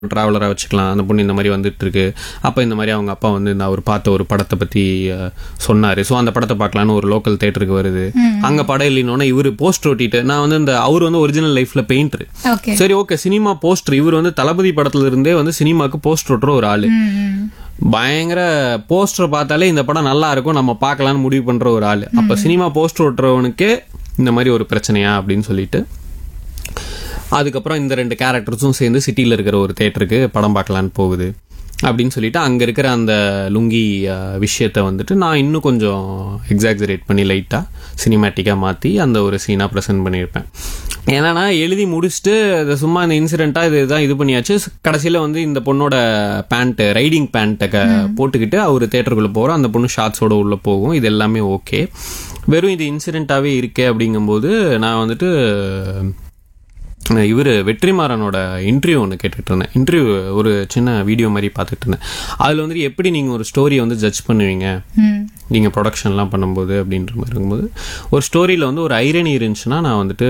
ட்ராவலராக வச்சுக்கலாம் அந்த பொண்ணு இந்த மாதிரி வந்துட்டு இருக்கு அப்போ இந்த மாதிரி அவங்க அப்பா வந்து இந்த அவர் பார்த்த ஒரு படத்தை பற்றி சொன்னார் ஸோ அந்த படத்தை பார்க்கலான்னு ஒரு லோக்கல் தேட்டருக்கு வருது அங்கே படம் இல்லைன்னொன்னே இவர் போஸ்டர் ஒட்டிட்டு நான் வந்து இந்த அவர் வந்து ஒரிஜினல் லைஃப்பில் பெயிண்டர் ஓகே சரி ஓகே சினிமா போஸ்டர் இவர் வந்து தளபதி படத்துல இருந்தே வந்து சினிமாக்கு போஸ்டர் ஒட்டுற ஒரு ஆளு பயங்கர போஸ்டர் பார்த்தாலே இந்த படம் நல்லா இருக்கும் நம்ம பார்க்கலாம்னு முடிவு பண்ற ஒரு ஆளு அப்ப சினிமா போஸ்டர் ஒட்டுறவனுக்கே இந்த மாதிரி ஒரு பிரச்சனையா அப்படின்னு சொல்லிட்டு அதுக்கப்புறம் இந்த ரெண்டு கேரக்டர்ஸும் சேர்ந்து சிட்டியில் இருக்கிற ஒரு தேட்டருக்கு படம் பார்க்கலான்னு போகுது அப்படின்னு சொல்லிட்டு அங்கே இருக்கிற அந்த லுங்கி அஹ், விஷயத்தை வந்துட்டு நான் இன்னும் கொஞ்சம் எக்ஸாக்சரேட் பண்ணி லைட்டாக சினிமேட்டிக்காக மாற்றி அந்த ஒரு சீனாக ப்ரெசென்ட் பண்ணியிருப்பேன் ஏன்னா எழுதி முடிச்சுட்டு அது சும்மா இந்த இன்சிடெண்ட்டாக இது தான் இது பண்ணியாச்சு கடைசியில் வந்து இந்த பொண்ணோட பேண்ட்டு ரைடிங் பேண்ட்டை போட்டுக்கிட்டு அவர் தேட்டருக்குள்ளே போகிறோம் அந்த பொண்ணு ஷார்ட்ஸோட உள்ளே போகும் இது எல்லாமே ஓகே வெறும் இது இன்சிடெண்ட்டாகவே இருக்கே அப்படிங்கும்போது நான் வந்துட்டு இவர் வெற்றிமாறனோட இன்டர்வியூ ஒன்று கேட்டுட்டு இருந்தேன் இன்டர்வியூ ஒரு சின்ன வீடியோ மாதிரி பார்த்துட்டு இருந்தேன் அதில் வந்துட்டு எப்படி நீங்கள் ஒரு ஸ்டோரியை வந்து ஜட்ஜ் பண்ணுவீங்க ம் நீங்கள் ப்ரொடக்ஷன்லாம் பண்ணும்போது அப்படின்ற மாதிரி இருக்கும்போது ஒரு ஸ்டோரியில் வந்து ஒரு ஐரணி இருந்துச்சுன்னா நான் வந்துட்டு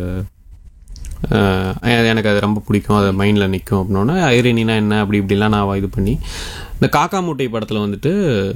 அஹ், எனக்கு அது ரொம்ப பிடிக்கும் அது மைண்டில் நிற்கும் அப்படின்னோடனே ஐரணினா என்ன அப்படி இப்படிலாம் நான் இது பண்ணி இந்த காக்கா மூட்டை படத்தில் வந்துட்டு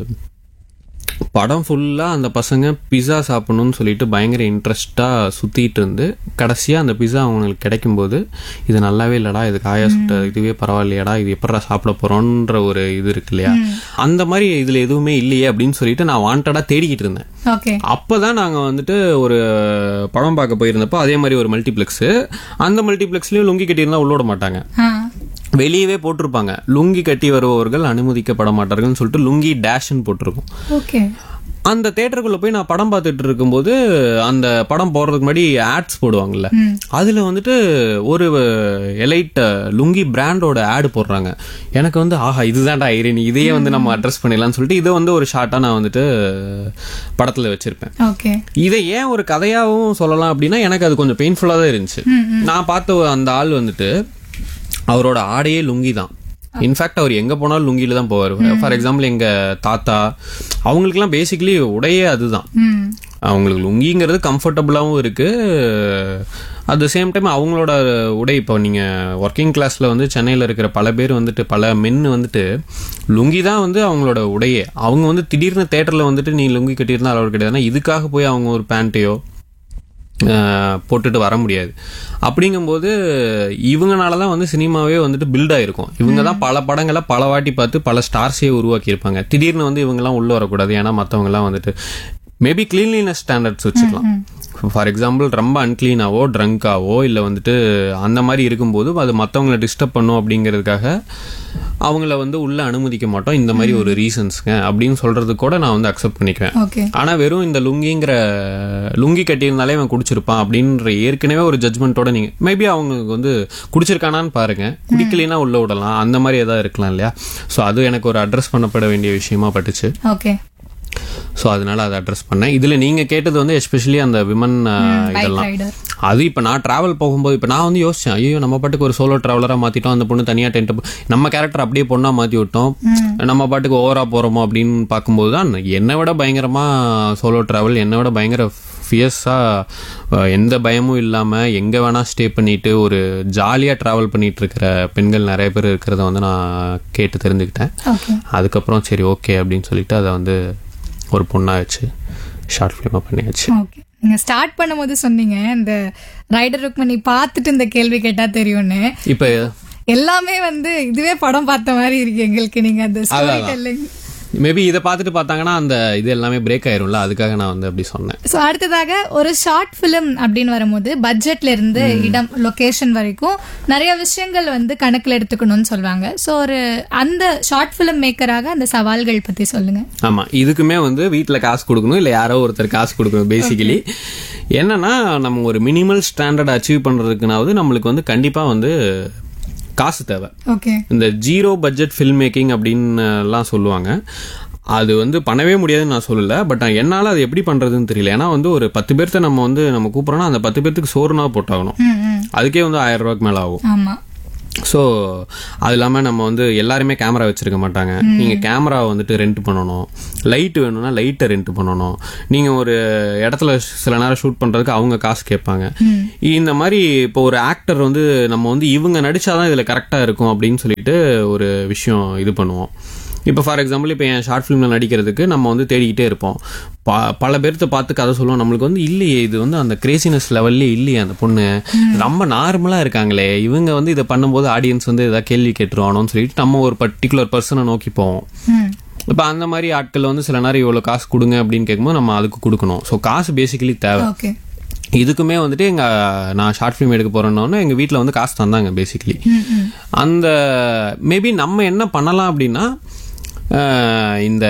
படம் ஃபுல்லாக அந்த பசங்க பிஸா சாப்பிடணும்னு சொல்லிட்டு பயங்கர இன்ட்ரெஸ்ட்டாக சுற்றிட்டு இருந்து கடைசியாக அந்த பிஸா அவங்களுக்கு கிடைக்கும்போது இது நல்லாவே இல்லைடா இது காயா சுட்ட இதுவே பரவாயில்லையாடா இது எப்படா சாப்பிட போகிறோன்ற ஒரு இது இருக்கு இல்லையா அந்த மாதிரி இதில் எதுவுமே இல்லையே அப்படின்னு சொல்லிட்டு நான் வாண்டடாக தேடிக்கிட்டு இருந்தேன் ஓகே அப்பதான் நாங்க வந்துட்டு ஒரு படம் பார்க்க போயிருந்தப்போ அதே மாதிரி ஒரு மல்டிப்ளெக்ஸ் அந்த மல்டிப்ளெக்ஸ்லயும் லுங்கி கட்டியிருந்தா உள்ள விட மாட்டாங்க ஆ வெளியவே போட்டிருப்பாங்க லுங்கி கட்டி வருபவர்கள் அனுமதிக்கப்பட மாட்டார்கள்னு சொல்லிட்டு லுங்கி டேஷ்னு போட்டிருக்கும் ஓகே அந்த தேட்டருக்குள்ள போய் நான் படம் பார்த்துட்டு இருக்கும்போது அந்த படம் போறதுக்கு முன்னாடி ஆட்ஸ் போடுவாங்கல்ல அதுல வந்துட்டு ஒரு எலைட் லுங்கி பிராண்டோட ஆட் போடுறாங்க எனக்கு வந்து ஆஹா இதுதான்டா ஐரணி இதையே வந்து நம்ம அட்ரஸ் பண்ணிடலாம்னு சொல்லிட்டு இதை வந்து ஒரு ஷார்ட்டா நான் வந்துட்டு படத்துல வச்சிருப்பேன் ஓகே இதை ஏன் ஒரு கதையாகவும் சொல்லலாம் அப்படின்னா எனக்கு அது கொஞ்சம் பெயின்ஃபுல்லாக தான் இருந்துச்சு நான் பார்த்த அந்த ஆள் வந்துட்டு அவரோட ஆடையே லுங்கி தான் இன்ஃபேக்ட் அவர் எங்க போனாலும் லுங்கில தான் போவார் ஃபார் எக்ஸாம்பிள் எங்க தாத்தா அவங்களுக்குலாம் பேசிக்கலி உடையே அதுதான் ம் அவங்களுக்கு லுங்கிங்கிறது கம்ஃபர்டபுளாகவும் இருக்கு அட் த சேம் டைம் அவங்களோட உடை இப்போ நீங்க ஒர்க்கிங் கிளாஸ்ல வந்து சென்னையில் இருக்கிற பல பேர் வந்துட்டு பல மென் வந்துட்டு லுங்கி தான் வந்து அவங்களோட உடையே அவங்க வந்து திடீர்னு தேட்டரில் வந்துட்டு நீ லுங்கி கட்டியிருந்தா அளவு கிடையாதுன்னா இதுக்காக போய் அவங்க ஒரு பேண்ட்டையோ போட்டுட்டு வர முடியாது அப்படிங்கும்போது இவங்கனால தான் வந்து சினிமாவே வந்துட்டு பில்ட் ஆயிருக்கும் இவங்க தான் பல படங்களை பல வாட்டி பார்த்து பல ஸ்டார்ஸே உருவாக்கியிருப்பாங்க திடீர்னு வந்து இவங்கெல்லாம் உள்ள வரக்கூடாது ஏன்னா மற்றவங்கலாம் வந்துட்டு மேபி கிளீன்லினஸ் ஸ்டாண்டர்ட்ஸ் வச்சுக்கலாம் ஃபார் எக்ஸாம்பிள் ரொம்ப அன்க்ளீனாவோ ட்ரங்காவோ இல்லை வந்துட்டு அந்த மாதிரி இருக்கும்போது அது மற்றவங்களை டிஸ்டர்ப் பண்ணும் அப்படிங்கிறதுக்காக அவங்கள வந்து உள்ள அனுமதிக்க மாட்டோம் இந்த மாதிரி ஒரு ரீசன்ஸ்ங்க அப்படின்னு சொல்றது கூட நான் வந்து அக்செப்ட் பண்ணிக்குவேன் ஓகே ஆனா வெறும் இந்த லுங்கிங்கிற லுங்கி கட்டியிருந்தாலே அவன் குடிச்சிருப்பான் அப்படின்ற ஏற்கனவே ஒரு ஜட்மெண்ட்டோட நீங்க மேபி அவங்களுக்கு வந்து குடிச்சிருக்கானான்னு பாருங்க குடிக்கலைன்னா உள்ள விடலாம் அந்த மாதிரி ஏதாவது இருக்கலாம் இல்லையா ஸோ அது எனக்கு ஒரு அட்ரஸ் பண்ணப்பட வேண்டிய விஷயமா பட்டுச்சு ஓகே ஸோ அதனால அதை அட்ரஸ் பண்ணேன் இதுல நீங்க கேட்டது வந்து எஸ்பெஷலி அந்த விமன் பைக் இதெல்லாம் ரைடர் அது இப்போ நான் டிராவல் போகும்போது இப்போ நான் வந்து யோசிச்சேன் ஐயோ நம்ம பாட்டுக்கு ஒரு சோலோ டிராவலராக மாற்றிட்டோம் அந்த பொண்ணு தனியாக டென்ட் நம்ம கேரக்டர் அப்படியே பொண்ணா மாற்றி விட்டோம் நம்ம பாட்டுக்கு ஓவரா போகிறோமோ அப்படின்னு பார்க்கும்போது தான் என்னை விட பயங்கரமாக சோலோ டிராவல் என்னை விட பயங்கர ஃபியர்ஸாக எந்த பயமும் இல்லாமல் எங்கே வேணால் ஸ்டே பண்ணிட்டு ஒரு ஜாலியாக ட்ராவல் பண்ணிட்டு இருக்கிற பெண்கள் நிறைய பேர் இருக்கிறத வந்து நான் கேட்டு தெரிஞ்சுக்கிட்டேன் ஓகே அதுக்கப்புறம் சரி ஓகே அப்படின்னு சொல்லிட்டு அதை வந்து ஒரு பொண்ணாக வச்சு ஷார்ட் ஃபிலிமாக பண்ணியாச்சு ஓகே நீங்க ஸ்டார்ட் பண்ணும்போது சொன்னீங்க இந்த ரைடர் ருக்மணி பார்த்துட்டு இந்த கேள்வி கேட்டா தெரியும்னு இப்போ எல்லாமே வந்து இதுவே படம் பார்த்த மாதிரி இருக்கு எங்களுக்கு நீங்க அந்த ஸ்டோரி டெல்லிங் மேபி இதை பார்த்துட்டு பார்த்தாங்கன்னா அந்த இது எல்லாமே பிரேக் ஆயிரும்ல அதுக்காக நான் வந்து அப்படி சொன்னேன் ஸோ அடுத்ததாக ஒரு ஷார்ட் ஃபிலிம் அப்படின்னு வரும்போது பட்ஜெட்ல இருந்து இடம் லொகேஷன் வரைக்கும் நிறைய விஷயங்கள் வந்து கணக்கில் எடுத்துக்கணும்னு சொல்லுவாங்க ஸோ ஒரு அந்த ஷார்ட் ஃபிலிம் மேக்கராக அந்த சவால்கள் பத்தி சொல்லுங்க ஆமா இதுக்குமே வந்து வீட்ல காசு கொடுக்கணும் இல்ல யாரோ ஒருத்தர் காசு கொடுக்கணும் பேசிக்கலி என்னன்னா நம்ம ஒரு மினிமல் ஸ்டாண்டர்ட் அச்சீவ் பண்றதுக்குனாவது நம்மளுக்கு வந்து கண்டிப்பா வந்து காசு தேவை ஓகே இந்த ஜீரோ பட்ஜெட் ஃபில்ம் மேக்கிங் அப்படின்னு எல்லாம் சொல்லுவாங்க அது வந்து பண்ணவே முடியாதுன்னு நான் சொல்லல பட் என்னால் அது எப்படி பண்றதுன்னு தெரியல ஏன்னா வந்து ஒரு பத்து பேர்த்த நம்ம வந்து நம்ம கூப்பிட்றோம்னா அந்த பத்து பேர்த்துக்கு சோறுனா போட்டாகணும் ம் ம் அதுக்கே வந்து ஆயிரம் ரூபாய்க்கு மேல ஆகும் ஆமா ஸோ அது இல்லாமல் நம்ம வந்து எல்லாருமே கேமரா வச்சிருக்க மாட்டாங்க நீங்கள் கேமரா வந்துட்டு ரெண்ட் பண்ணணும் லைட் வேணும்னா லைட்டை ரெண்ட் பண்ணணும் நீங்கள் ஒரு இடத்துல சில நேரம் ஷூட் பண்ணுறதுக்கு அவங்க காசு கேட்பாங்க இந்த மாதிரி இப்போ ஒரு ஆக்டர் வந்து நம்ம வந்து இவங்க நடிச்சாதான் இதில் கரெக்டாக இருக்கும் அப்படின்னு சொல்லிட்டு ஒரு விஷயம் இது பண்ணுவோம் இப்போ ஃபார் எக்ஸாம்பிள் இப்போ என் ஷார்ட் ஃபிலிமில் நடிக்கிறதுக்கு நம்ம வந்து தேடிக்கிட்டே இருப்போம் ப பல பேர்த்த பார்த்து கதை சொல்லுவோம் நம்மளுக்கு வந்து இல்லையே இது வந்து அந்த கிரேசினஸ் லெவல்லே இல்லையே அந்த பொண்ணு ரொம்ப நார்மலாக இருக்காங்களே இவங்க வந்து இதை பண்ணும்போது ஆடியன்ஸ் வந்து ஏதாவது கேள்வி கேட்டுருவானோன்னு சொல்லிட்டு நம்ம ஒரு பர்டிகுலர் பர்சனை நோக்கி போவோம் ம் இப்போ அந்த மாதிரி ஆட்கள் வந்து சில நேரம் இவ்வளோ காசு கொடுங்க அப்படின்னு கேட்கும்போது நம்ம அதுக்கு கொடுக்கணும் ஸோ காசு பேசிக்கலி தேவை ஓகே இதுக்குமே வந்துட்டு எங்க நான் ஷார்ட் ஃபிலிம் எடுக்க போறேன்னொன்னு எங்க வீட்டில் வந்து காசு தந்தாங்க பேசிக்கலி ம் ம் அந்த மேபி நம்ம என்ன பண்ணலாம் அப்படின்னா அஹ், இந்த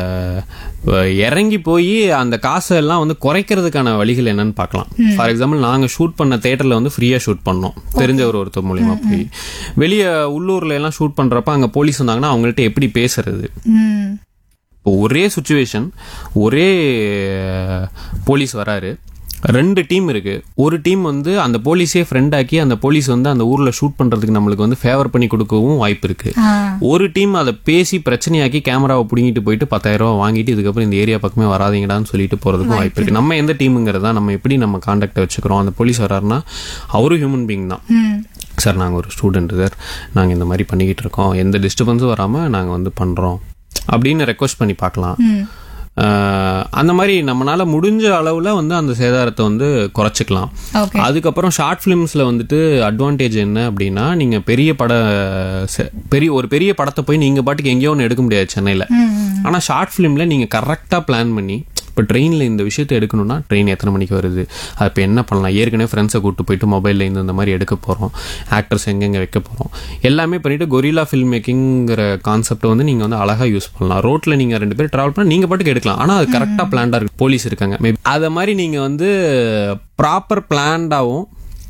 அஹ், இறங்கி போய் அந்த காசை எல்லாம் வந்து குறைக்கிறதுக்கான வழிகள் என்னன்னு பார்க்கலாம் ஃபார் எக்ஸாம்பிள் நாங்கள் ஷூட் பண்ண தேட்டரில் வந்து ஃப்ரீயாக ஷூட் பண்ணோம் தெரிஞ்சவர் ஒருத்தர் மூலியமா போய் வெளியே உள்ளூர்ல எல்லாம் ஷூட் பண்றப்ப அங்கே போலீஸ் வந்தாங்கன்னா அவங்கள்ட்ட எப்படி பேசுறது ம் இப்போ ஒரே சுச்சுவேஷன் ஒரே அஹ், போலீஸ் வராரு ரெண்டு டீம் இருக்கு ஒரு டீம் வந்து அந்த போலீஸே ஃப்ரெண்ட் ஆக்கி அந்த போலீஸ் வந்து அந்த ஊர்ல ஷூட் பண்றதுக்கு நம்மளுக்கு வந்து ஃபேவர் பண்ணி கொடுக்கவும் வாய்ப்பு இருக்கு ஆ ஒரு டீம் அதை பேசி பிரச்சனையாக்கி கேமராவை பிடிங்கிட்டு போயிட்டு பத்தாயிரம் ரூபாய் வாங்கிட்டு இதுக்கப்புறம் இந்த ஏரியா பக்கமே வராதீங்கடான்னு சொல்லிட்டு போறதுக்கும் வாய்ப்பு இருக்கு நம்ம எந்த டீமுங்கிறதா நம்ம எப்படி நம்ம கான்டாக்டை வச்சுக்கிறோம் அந்த போலீஸ் வராருன்னா அவரும் ஹியூமன் பீயிங் தான் ம் சார் நாங்கள் ஒரு ஸ்டூடெண்ட் சார் நாங்கள் இந்த மாதிரி பண்ணிக்கிட்டு இருக்கோம் எந்த டிஸ்டர்பன்ஸும் வராமல் நாங்கள் வந்து பண்ணுறோம் அப்படின்னு ரெக்வஸ்ட் பண்ணி பார்க்கலாம் ம் ஆஹ் அந்த மாதிரி நம்மளால முடிஞ்ச அளவில் வந்து அந்த சேதாரத்தை வந்து குறைச்சிக்கலாம் ஓகே அதுக்கப்புறம் ஷார்ட் ஃபிலிம்ஸில் வந்துட்டு அட்வான்டேஜ் என்ன அப்படின்னா நீங்கள் பெரிய பட செ- பெரிய ஒரு பெரிய படத்தை போய் நீங்கள் பாட்டுக்கு எங்கேயோ ஒன்று எடுக்க முடியாது சென்னையில் ம் ம் ஆனால் ஷார்ட் ஃபிலிமில் நீங்கள் கரெக்டாக பிளான் பண்ணி இப்போ ட்ரெயினில் இந்த விஷயத்தை எடுக்கணும்னா ட்ரெயின் எத்தனை மணிக்கு வருது அது இப்போ என்ன பண்ணலாம் ஏற்கனவே ஃப்ரெண்ட்ஸை கூப்பிட்டு போயிட்டு மொபைலில் இந்த இந்த மாதிரி எடுக்க போகிறோம் ஆக்டர்ஸ் எங்கெங்கே வைக்க போகிறோம் எல்லாமே பண்ணிட்டு கொரில்லா ஃபில்ம் மேக்கிங்கிற கான்செப்டை வந்து நீங்கள் வந்து அழகாக யூஸ் பண்ணலாம் ரோட்டில் நீங்கள் ரெண்டு பேர் ட்ராவல் பண்ணால் நீங்கள் பாட்டுக்கு எடுக்கலாம் ஆனால் அது கரெக்டாக பிளான்டாக இருக்கு போலீஸ் இருக்காங்க மேபி அதை மாதிரி நீங்கள் வந்து ப்ராப்பர் பிளான்டாகவும்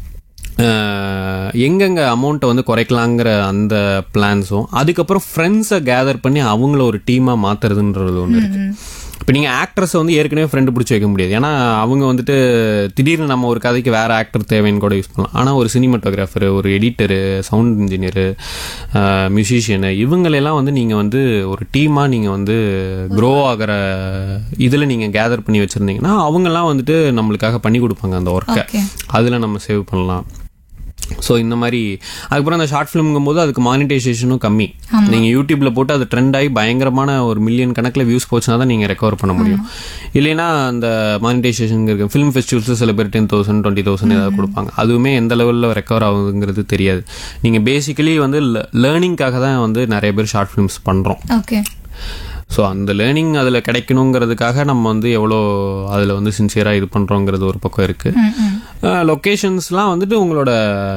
எங்கெங்க அமௌண்ட்டை வந்து குறைக்கலாங்கிற அந்த பிளான்ஸும் அதுக்கப்புறம் ஃப்ரெண்ட்ஸை கேதர் பண்ணி அவங்கள ஒரு டீமாக மாத்துறதுன்றது ஒன்று இருக்கு இப்போ நீங்கள் ஆக்ட்ரஸை வந்து ஏற்கனவே ஃப்ரெண்டு பிடிச்சி வைக்க முடியாது ஏன்னா அவங்க வந்துட்டு திடீர்னு நம்ம ஒரு கதைக்கு வேற ஆக்டர் தேவைன்னு கூட யூஸ் பண்ணலாம் ஆனால் ஒரு சினிமாட்டோகிராஃபரு ஒரு எடிட்டரு சவுண்ட் இன்ஜினியரு மியூசிஷியனு இவங்களெல்லாம் வந்து நீங்கள் வந்து ஒரு டீமாக நீங்கள் வந்து க்ரோ ஆகிற இதில் நீங்கள் கேதர் பண்ணி வச்சுருந்தீங்கன்னா அவங்கெல்லாம் வந்துட்டு நம்மளுக்காக பண்ணி கொடுப்பாங்க அந்த ஒர்க்கை ஓகே அதில் நம்ம சேவ் பண்ணலாம் ஸோ இந்த மாதிரி அதுக்கப்புறம் அந்த ஷார்ட் ஃபிலிம்ங்கும் போது அதுக்கு மானிட்டைசேஷனும் கம்மி நீங்கள் யூடியூப்ல போட்டு அது ட்ரெண்ட் ஆகி பயங்கரமான ஒரு மில்லியன் கணக்கில் வியூஸ் போச்சுன்னா தான் நீங்கள் ரெக்கவர் பண்ண முடியும் இல்லைன்னா அந்த மானிட்டைசேஷன் இருக்கு ஃபிலிம் ஃபெஸ்டிவல்ஸ் சில பேர் டென் தௌசண்ட் டுவெண்ட்டி தௌசண்ட் ஏதாவது கொடுப்பாங்க அதுவுமே எந்த லெவலில் ரெக்கவர் ஆகுதுங்கிறது தெரியாது நீங்கள் பேசிக்கலி வந்து லேர்னிங்காக தான் வந்து நிறைய பேர் ஷார்ட் ஃபிலிம்ஸ் பண்ணுறோம் ஓகே ஸோ அந்த லேர்னிங் அதில் கிடைக்கணுங்கிறதுக்காக நம்ம வந்து எவ்வளோ அதில் வந்து சின்சியராக இது பண்ணுறோங்கிறது ஒரு பக்கம் இருக்குது ம் ம் லொக்கேஷன்ஸ்லாம் வந்துட்டு உங்களோட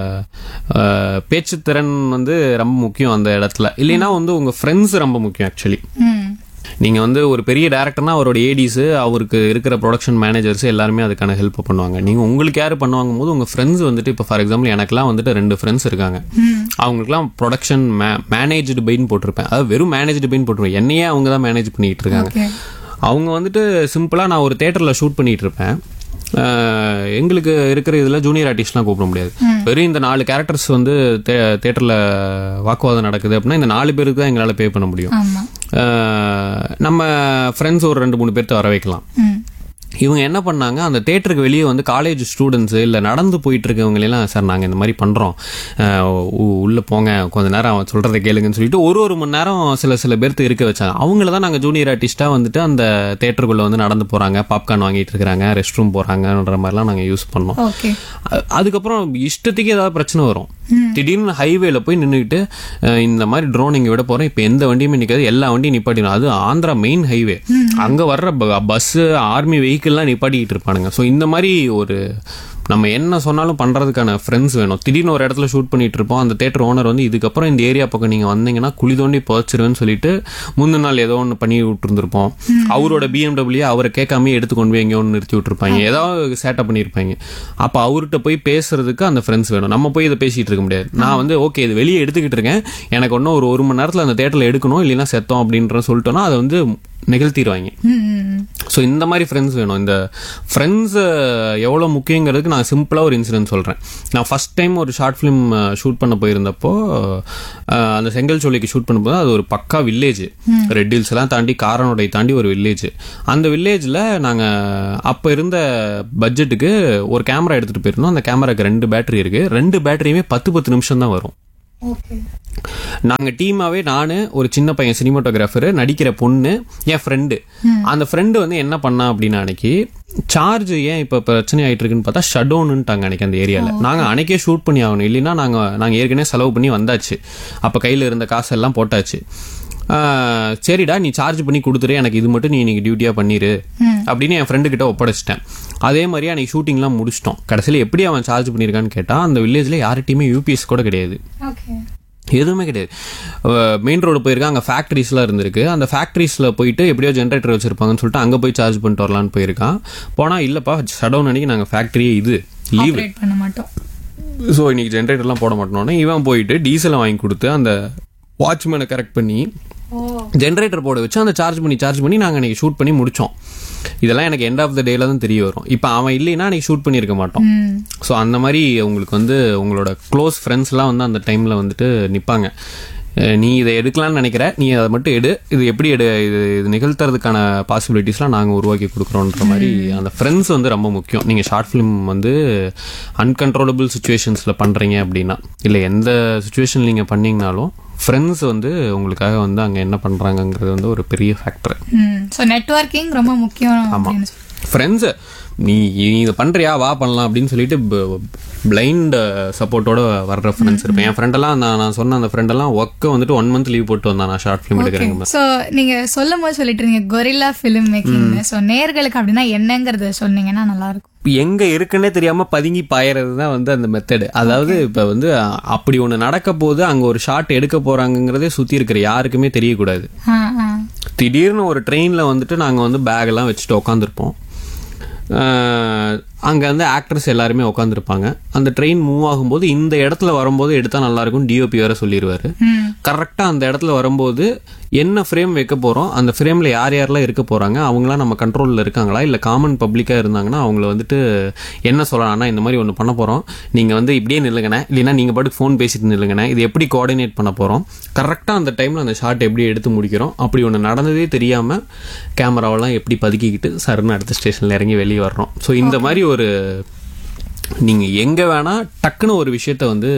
அஹ், பேச்சுத்திறன் வந்து ரொம்ப முக்கியம் அந்த இடத்துல இல்லைன்னா வந்து உங்கள் ஃப்ரெண்ட்ஸ் ரொம்ப முக்கியம் ஆக்சுவலி ம் நீங்கள் வந்து ஒரு பெரிய டேரக்டர்னா அவரோட ஏடிஸு அவருக்கு இருக்கிற ப்ரொடக்ஷன் மேனேஜர்ஸ் எல்லாருமே அதுக்கான ஹெல்ப் பண்ணுவாங்க நீங்கள் உங்களுக்கு யார் பண்ணுவாங்க போது உங்கள் ஃப்ரெண்ட்ஸ் வந்துட்டு இப்போ ஃபார் எக்ஸாம்பிள் எனக்குலாம் வந்துட்டு ரெண்டு ஃப்ரெண்ட்ஸ் இருக்காங்க அவங்களுக்குலாம் ப்ரொடக்ஷன் மே மேனேஜ்டு பைன்னு போட்டிருப்பேன் அதாவது வெறும் மேனேஜ்டு பைன்னு போட்டிருப்பேன் என்னையே அவங்க தான் மேனேஜ் பண்ணிட்டு இருக்காங்க ஓகே அவங்க வந்துட்டு சிம்பிளாக நான் ஒரு தேட்டரில் ஷூட் பண்ணிட்டு இருப்பேன் அஹ் எங்களுக்கு இருக்கிற இதில் ஜூனியர் ஆர்டிஸ்ட்லாம் கூப்பிட முடியாது வெறும் இந்த நாலு கேரக்டர்ஸ் வந்து தேட்டரில் வாக்குவாதம் நடக்குது அப்படின்னா இந்த நாலு பேருக்கு தான் எங்களால் பே பண்ண முடியும் ஆமா அஹ் நம்ம ஃப்ரெண்ட்ஸ் ஒரு ரெண்டு மூணு பேர்த்த வர வைக்கலாம் ம் இவங்க என்ன பண்ணாங்க அந்த தேட்டருக்கு வெளியே வந்து காலேஜ் ஸ்டூடெண்ட்ஸ் இல்லை நடந்து போயிட்டு இருக்கவங்க எல்லாம் சார் நாங்கள் இந்த மாதிரி பண்ணுறோம் உள்ளே போங்க கொஞ்ச நேரம் அவன் சொல்கிறத கேளுங்கன்னு சொல்லிட்டு ஒரு ஒரு மணி நேரம் சில சில பேர்த்து இருக்க வச்சாங்க அவங்கள தான் நாங்கள் ஜூனியர் ஆர்டிஸ்ட்டாக வந்துட்டு அந்த தேட்டருக்குள்ளே வந்து நடந்து போகிறாங்க பாப்கார்ன் வாங்கிட்டு இருக்கிறாங்க ரெஸ்ட் ரூம் போகிறாங்கன்ற மாதிரிலாம் நாங்கள் யூஸ் பண்ணோம் ஓகே அ- அதுக்கப்புறம் இஷ்டத்துக்கு ஏதாவது பிரச்சனை வரும் திடீர்னு ஹைவேல போய் நின்றுக்கிட்டு இந்த மாதிரி ட்ரோன் இங்க விட போறோம் இப்போ எந்த வண்டியுமே நிக்காது எல்லா வண்டியும் நிப்பாட்டிடும் அது ஆந்திரா மெயின் ஹைவே அங்க வர்ற பஸ் ஆர்மி வெஹிக்கிள்லாம் நிப்பாட்டிக்கிட்டு இருப்பானுங்க ஸோ இந்த மாதிரி ஒரு நம்ம என்ன சொன்னாலும் பண்றதுக்கான ஃப்ரெண்ட்ஸ் வேணும் திடீர்னு ஒரு இடத்துல ஷூட் பண்ணிட்டு இருப்போம் அந்த தேட்டர் ஓனர் வந்து இதுக்கப்புறம் இந்த ஏரியா பக்கம் நீங்க வந்தீங்கன்னா குழி தோண்டி புதைச்சிருவேன்னு சொல்லிட்டு முந்தின நாள் ஏதோ ஒன்று பண்ணி விட்டுருந்துருப்போம் அவரோட பிஎம்டபிள்யூ அவரை கேட்காம எடுத்து கொண்டு போய் எங்கேயோ ஒன்று நிறுத்தி விட்டுருப்பாங்க ஏதாவது சேட்டப் பண்ணியிருப்பாங்க அப்போ அவர்கிட்ட போய் பேசுறதுக்கு அந்த ஃப்ரெண்ட்ஸ் வேணும் நம்ம போய் இதை பேசிட்டு இருக்க முடியாது நான் வந்து ஓகே இது வெளியே எடுத்துக்கிட்டு இருக்கேன் எனக்கு இன்னும் ஒரு ஒரு மணி நேரத்தில் அந்த தேட்டரில் எடுக்கணும் இல்லைன்னா செத்தோம் அப்படின்ற சொல்லிட்டோம்னா அதை வந்து நிகழ்த்திடுவாங்க ம், ம், ம். ஸோ இந்த மாதிரி ஃப்ரெண்ட்ஸ் வேணும் இந்த ஃப்ரெண்ட்ஸ் எவ்வளோ முக்கியங்கிறதுக்கு நான் சிம்பிளாக ஒரு இன்சிடென்ட் சொல்கிறேன் நான் ஃபர்ஸ்ட் டைம் ஒரு ஷார்ட் ஃபிலிம் ஷூட் பண்ண போயிருந்தப்போ அஹ், அந்த செங்கல் சோலைக்கு ஷூட் பண்ணும்போது அது ஒரு பக்கா வில்லேஜ் ரெட் ஹில்ஸ் எல்லாம் தாண்டி காரனோடை தாண்டி ஒரு வில்லேஜ் அந்த வில்லேஜில் நாங்கள் அப்போ இருந்த பட்ஜெட்டுக்கு ஒரு கேமரா எடுத்துகிட்டு போயிருந்தோம் அந்த கேமராக்கு ரெண்டு பேட்டரி இருக்குது ரெண்டு பேட்டரியுமே பத்து பத்து நிமிஷம் தான் வரும் நாங்க டீமாவே நானு ஒரு சின்ன பையன் சினிமாட்டோகிராஃபர் நடிக்கிற பொண்ணு என் ஃப்ரெண்டு அந்த ஃப்ரெண்டு வந்து என்ன பண்ணா அப்படின்னா அன்னைக்கு சார்ஜ் ஏன் இப்ப பிரச்சனை ஆயிட்டு இருக்குன்னு பார்த்தா ஷட் டவுன்ட்டாங்க அன்னைக்கு அந்த ஏரியால நாங்க அன்னைக்கே ஷூட் பண்ணி ஆகணும் இல்லைன்னா நாங்க நாங்க ஏற்கனவே செலவு பண்ணி வந்தாச்சு அப்ப கையில இருந்த காசு எல்லாம் போட்டாச்சு ஆஹ், சரிடா நீ சார்ஜ் பண்ணி கொடுத்துரு எனக்கு இது மட்டும் நீ இன்னைக்கு டியூட்டியா பண்ணிரு அப்படின்னு என் ஃப்ரெண்டு கிட்ட ஒப்படைச்சிட்டேன் அதே மாதிரி அன்னைக்கு ஷூட்டிங்லாம் முடிச்சிட்டோம் கடைசியில் எப்படி அவன் சார்ஜ் பண்ணியிருக்கான்னு கேட்டா அந்த வில்லேஜ்ல யார்கிட்டயுமே யூபிஎஸ் கூட கிடையாது ஓகே எதுவுமே கிடையாது மெயின் ரோடு போயிருக்கா அங்கே ஃபேக்ட்ரிஸ்லாம் இருந்திருக்கு அந்த ஃபேக்ட்ரிஸில் போயிட்டு எப்படியோ ஜென்ரேட்டர் வச்சிருப்பாங்கன்னு சொல்லிட்டு அங்கே போய் சார்ஜ் பண்ணிட்டு வரலான்னு போயிருக்கான் போனால் இல்லைப்பா ஷடவுன் அன்னைக்கு நாங்கள் ஃபேக்ட்ரியே இது லீவு ஆப்ரேட் பண்ண மாட்டோம் ஸோ இன்னைக்கு ஜென்ரேட்டர்லாம் போட மாட்டோன்னே இவன் போயிட்டு டீசலை வாங்கி கொடுத்து அந்த வாட்ச்மேனை கரெக்ட் பண்ணி ஓ ஜென்ரேட்டர் போட வச்சு அந்த சார்ஜ் பண்ணி சார்ஜ் பண்ணி நாங்கள் அன்னைக்கு ஷூட் பண்ணி முடிச்சோம் இதெல்லாம் எனக்கு எண்ட் ஆஃப் த டேல தான் தெரிய வரும் இப்போ அவன் இல்லைன்னா அன்னைக்கு ஷூட் பண்ணியிருக்க மாட்டோம் ம் ஸோ அந்த மாதிரி உங்களுக்கு வந்து உங்களோட க்ளோஸ் ஃப்ரெண்ட்ஸ்லாம் வந்து அந்த டைமில் வந்துட்டு நிற்பாங்க நீ இதை எடுக்கலாம்னு நினைக்கிற நீ அதை மட்டும் எடு இது எப்படி எடு இது இது நிகழ்த்துறதுக்கான பாசிபிலிட்டிஸ்லாம் நாங்கள் உருவாக்கி கொடுக்குறோன்ற மாதிரி அந்த ஃப்ரெண்ட்ஸ் வந்து ரொம்ப முக்கியம் நீங்கள் ஷார்ட் ஃபிலிம் வந்து அன்கன்ட்ரோலபிள் சுச்சுவேஷன்ஸில் பண்ணுறீங்க அப்படின்னா இல்லை எந்த சுச்சுவேஷன் நீங்கள் பண்ணீங்கனாலும் ஃப்ரெண்ட்ஸ் வந்து உங்களுக்காக வந்து அங்கே என்ன பண்ணுறாங்கங்கிறது வந்து ஒரு பெரிய ஃபேக்டர் ம் ஸோ நெட்வொர்க்கிங் ரொம்ப முக்கியம் அப்படின்னு சொல்லி ஃப்ரெண்ட்ஸ் நீ நீ இதை பண்றியா வா பண்ணலாம் அப்படின்னு சொல்லிட்டு பிளைண்ட் சப்போர்ட்டோட வர்ற ஃப்ரெண்ட்ஸ் இருப்பேன் என் ஃப்ரெண்டெல்லாம் நான் நான் சொன்ன அந்த ஃப்ரெண்டெல்லாம் ஒர்க்கை வந்துட்டு ஒன் மந்த் லீவ் போட்டு வந்தான் நான் ஷார்ட் ஃபிலிம் எடுக்கிறேங்க ஸோ நீங்க சொல்லும் போது சொல்லிட்டு இருந்தீங்க கொரில்லா ஃபிலிம் மேக்கிங் ஸோ நேர்களுக்கு அப்படின்னா என்னங்கறத சொன்னீங்கன்னா நல்லா இருக்கும் எங்க இருக்குன்னே தெரியாம பதுங்கி பாயறது தான் வந்து அந்த மெத்தடு அதாவது இப்ப வந்து அ- அப்படி ஒண்ணு நடக்க போது அங்க ஒரு ஷாட் எடுக்க போறாங்கங்கிறதே சுத்தி இருக்கிற யாருக்குமே தெரியக்கூடாது ஆ ஆ திடீர்னு ஒரு ட்ரெயின்ல வந்துட்டு நாங்க வந்து பேக் எல்லாம் வச்சுட்டு உட்காந்துருப்போம் அங்க வந்து ஆக்ட்ரஸ் எல்லாருமே உட்காந்துருப்பாங்க அந்த ட்ரெயின் மூவ் ஆகும்போது இந்த இடத்துல வரும்போது எடுத்தா நல்லா இருக்கும் டிஓபி வேற சொல்லிடுவாரு ம் கரெக்டா அந்த இடத்துல வரும்போது என்ன ஃப்ரேம் வைக்க போறோம் அந்த ஃப்ரேம்ல யார் யாரெல்லாம் இருக்க போறாங்க அவங்களாம் நம்ம கண்ட்ரோல்ல இருக்காங்களா இல்ல காமன் பப்ளிக்கா இருந்தாங்கன்னா அவங்கள வந்துட்டு என்ன சொல்லலாம்னா இந்த மாதிரி ஒன்று பண்ண போறோம் நீங்க வந்து இப்படியே நில்லுங்கண்ணே இல்லைன்னா நீங்க பாட்டுக்கு ஃபோன் பேசிட்டு நில்லுங்கண்ணே இது எப்படி கோஆர்டினேட் பண்ண போறோம் கரெக்டா அந்த டைம்ல அந்த ஷாட் எப்படி எடுத்து முடிக்கிறோம் அப்படி ஒன்று நடந்ததே தெரியாம கேமராவெல்லாம் எப்படி பதுக்கிக்கிட்டு சருன்னு அடுத்த ஸ்டேஷன்ல இறங்கி வெளியே வர்றோம் ஸோ இந்த மாதிரி ஒரு நீங்க எங்க வேணா டக்குன்னு ஒரு விஷயத்த வந்து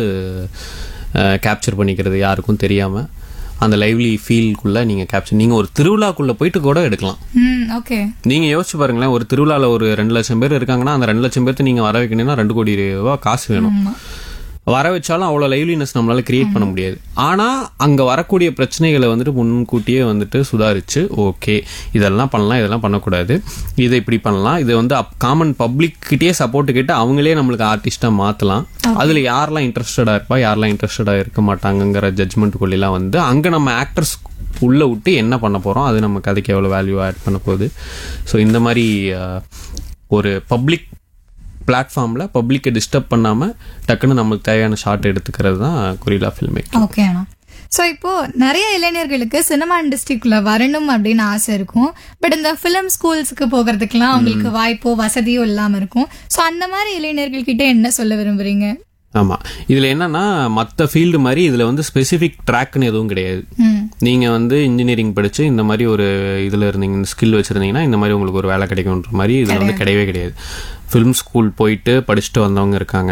கேப்சர் பண்ணிக்கிறது யாருக்கும் தெரியாம அந்த லைவ்லி ஃபீல்குள்ள நீங்க கேப்சர் நீங்க ஒரு திருவிழாக்குள்ள போயிட்டு கூட எடுக்கலாம் ம் ஓகே நீங்க யோசிச்சு பாருங்களேன் ஒரு திருவிழால ஒரு ரெண்டு லட்சம் பேர் இருக்காங்கன்னா அந்த ரெண்டு லட்சம் பேர்த்து நீங்க வர வைக்கணும்னா ரெண்டு கோடி ரூபாய் காசு வேணும் ஆமா வர வச்சாலும் அவ்வளோ லைவ்லினஸ் நம்மளால கிரியேட் பண்ண முடியாது ஆனா அங்க வரக்கூடிய பிரச்சனைகளை வந்துட்டு முன்கூட்டியே வந்துட்டு சுதாரிச்சு ஓகே இதெல்லாம் பண்ணலாம் இதெல்லாம் பண்ணக்கூடாது இதை இப்படி பண்ணலாம் இது வந்து காமன் பப்ளிக் கிட்டே சப்போர்ட் கேட்டு அவங்களே நம்மளுக்கு ஆர்டிஸ்டா மாத்தலாம் அதுல யாரெல்லாம் இன்ட்ரெஸ்டடா இருப்பா யாரெல்லாம் இன்ட்ரெஸ்டடா இருக்க மாட்டாங்கங்கிற ஜட்மெண்ட்டுக்குள்ளெல்லாம் வந்து அங்க நம்ம ஆக்டர்ஸ் உள்ள விட்டு என்ன பண்ண போறோம் அது நம்ம கதைக்கு எவ்வளவு வேல்யூ ஆட் பண்ண போகுது ஸோ இந்த மாதிரி அஹ், ஒரு பப்ளிக் பிளாட்ஃபார்ம்ல பப்ளிக்கை டிஸ்டர்ப் பண்ணாம டக்குன்னு நம்மளுக்கு தேவையான ஷாட் எடுத்துக்கிறது தான் கொரிலா ஃபில்மே ஓகே அண்ணா ஸோ இப்போ நிறைய இளைஞர்களுக்கு சினிமா இண்டஸ்ட்ரிக்குள்ள வரணும் அப்படின்னு ஆசை இருக்கும் பட் இந்த ஃபிலிம் ஸ்கூல்ஸ்க்கு போகிறதுக்கெல்லாம் அவங்களுக்கு வாய்ப்போ வசதியோ இல்லாம இருக்கும் ஸோ அந்த மாதிரி இளைஞர்கள் கிட்ட என்ன சொல்ல விரும்புறீங்க ஆமா இதுல என்னன்னா மத்த ஃபீல்டு மாதிரி இதுல வந்து ஸ்பெசிபிக் ட்ராக்னு எதுவும் கிடையாது ம் நீங்க வந்து இன்ஜினியரிங் படிச்சு இந்த மாதிரி ஒரு இதுல இருந்தீங்க ஸ்கில் வச்சிருந்தீங்கன்னா இந்த மாதிரி உங்களுக்கு ஒரு வேலை கிடைக்கும்ன்ற மாதிரி இதுல வந்து கிடையவே கிடையாது ஃபிலிம் ஸ்கூல் போயிட்டு படிச்சுட்டு வந்தவங்க இருக்காங்க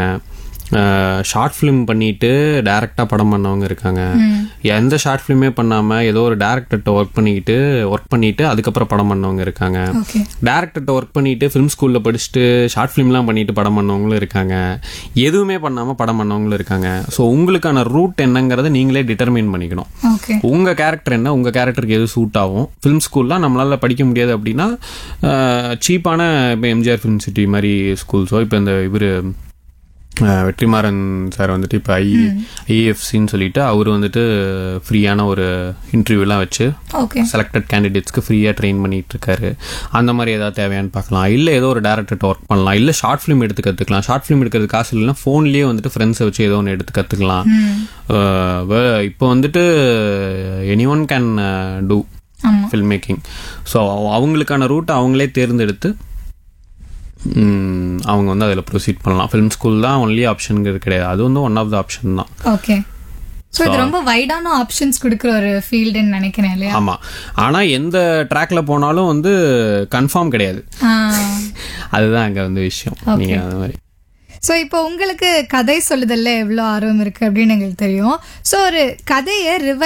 ஷார்ட் ஃபிலிம் பண்ணிட்டு டைரக்டா படம் பண்ணவங்க இருக்காங்க எந்த ஷார்ட் ஃபிலிமே பண்ணாம ஏதோ ஒரு டேரக்டர்கிட்ட ஒர்க் பண்ணிக்கிட்டு ஒர்க் பண்ணிட்டு அதுக்கப்புறம் படம் பண்ணவங்க இருக்காங்க ஓகே டேரக்டர்கிட்ட ஒர்க் பண்ணிட்டு ஃபிலிம் ஸ்கூல்ல படிச்சுட்டு ஷார்ட் ஃபிலிம்லாம் பண்ணிட்டு படம் பண்ணவங்களும் இருக்காங்க எதுவுமே பண்ணாம படம் பண்ணவங்களும் இருக்காங்க ஸோ உங்களுக்கான ரூட் என்னங்கிறத நீங்களே டிட்டர்மைன் பண்ணிக்கணும் ஓகே உங்க கேரக்டர் என்ன உங்க கேரக்டருக்கு எது சூட் ஆகும் ஃபிலிம் ஸ்கூல்லாம் நம்மளால படிக்க முடியாது அப்படின்னா சீப்பான இப்போ எம்ஜிஆர் ஃபிலிம் சிட்டி மாதிரி ஸ்கூல்ஸோ இப்போ இந்த இவர் வெற்றிமாறன் சார் வந்துட்டு இப்போ ஐ ஐஎஃப்சின்னு சொல்லிட்டு அவர் வந்துட்டு ஃப்ரீயான ஒரு இன்டர்வியூலாம் வச்சு ஓகே செலக்டட் கேண்டிடேட்ஸ்க்கு ஃப்ரீயாக ட்ரெயின் பண்ணிட்டு இருக்காரு அந்த மாதிரி ஏதாவது தேவையான்னு பார்க்கலாம் இல்லை ஏதோ ஒரு டேரக்டர்கிட்ட ஒர்க் பண்ணலாம் இல்லை ஷார்ட் ஃபிலிம் எடுத்து கற்றுக்கலாம் ஷார்ட் ஃபிலிம் எடுக்கிறது காசு இல்லைன்னா ஃபோன்லேயே வந்துட்டு ஃப்ரெண்ட்ஸை வச்சு ஏதோ ஒன்று எடுத்து கற்றுக்கலாம் இப்போ வந்துட்டு எனி ஒன் கேன் டூ ஆமா ஃபில்ம் மேக்கிங் ஸோ அவங்களுக்கான ரூட்டை அவங்களே தேர்ந்தெடுத்து ம், அவங்க வந்து அதில் ப்ரொசீட் பண்ணலாம் ஃபிலிம் ஸ்கூல் தான் ஒன்லி ஆப்ஷனுங்கிறது கிடையாது அது வந்து ஒன் ஆஃப் த ஆப்ஷன் தான் ஓகே சோ இது ரொம்ப வைடான ஆப்ஷன்ஸ் கொடுக்குற ஒரு ஃபீல்டுன்னு நினைக்கிறேன் இல்லையா ஆமாம் ஆனால் எந்த ட்ராக்ல போனாலும் வந்து கன்ஃபார்ம் கிடையாது ஆ. அதுதான் அங்கே வந்து விஷயம் நீங்கள் அந்த மாதிரி சோ இப்போ உங்களுக்கு கதை சொல்லுதல்ல எவ்வளவு ஆர்வம் இருக்கு அப்படின்னு எங்களுக்கு தெரியும் சோ ஒரு கதையை